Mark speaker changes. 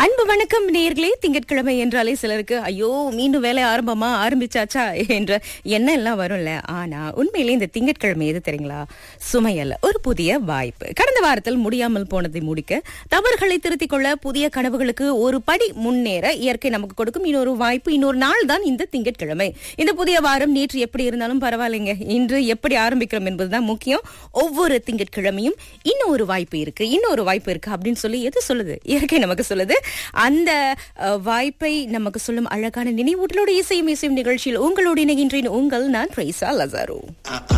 Speaker 1: அன்பு வணக்கம் நேர்களே திங்கட்கிழமை என்றாலே சிலருக்கு ஐயோ மீண்டும் வேலை ஆரம்பமா ஆரம்பிச்சாச்சா என்ற எண்ணம் எல்லாம் வரும்ல ஆனா உண்மையிலே இந்த திங்கட்கிழமை எது தெரியுங்களா சுமையல்ல ஒரு புதிய வாய்ப்பு கடந்த வாரத்தில் முடியாமல் போனதை முடிக்க தவறுகளை திருத்திக் கொள்ள புதிய கனவுகளுக்கு ஒரு படி முன்னேற இயற்கை நமக்கு கொடுக்கும் இன்னொரு வாய்ப்பு இன்னொரு நாள் தான் இந்த திங்கட்கிழமை இந்த புதிய வாரம் நேற்று எப்படி இருந்தாலும் பரவாயில்லைங்க இன்று எப்படி ஆரம்பிக்கிறோம் என்பதுதான் முக்கியம் ஒவ்வொரு திங்கட்கிழமையும் இன்னும் ஒரு வாய்ப்பு இருக்கு இன்னொரு வாய்ப்பு இருக்கு அப்படின்னு சொல்லி எது சொல்லுது இயற்கை நமக்கு சொல்லுது அந்த அஹ், வாய்ப்பை நமக்கு சொல்லும் அழகான நினைவூட்டலோடு இசையும் இசையும் நிகழ்ச்சியில் உங்களோடு இணைகின்றேன் உங்கள் நான் ட்ரைசா லசாரோ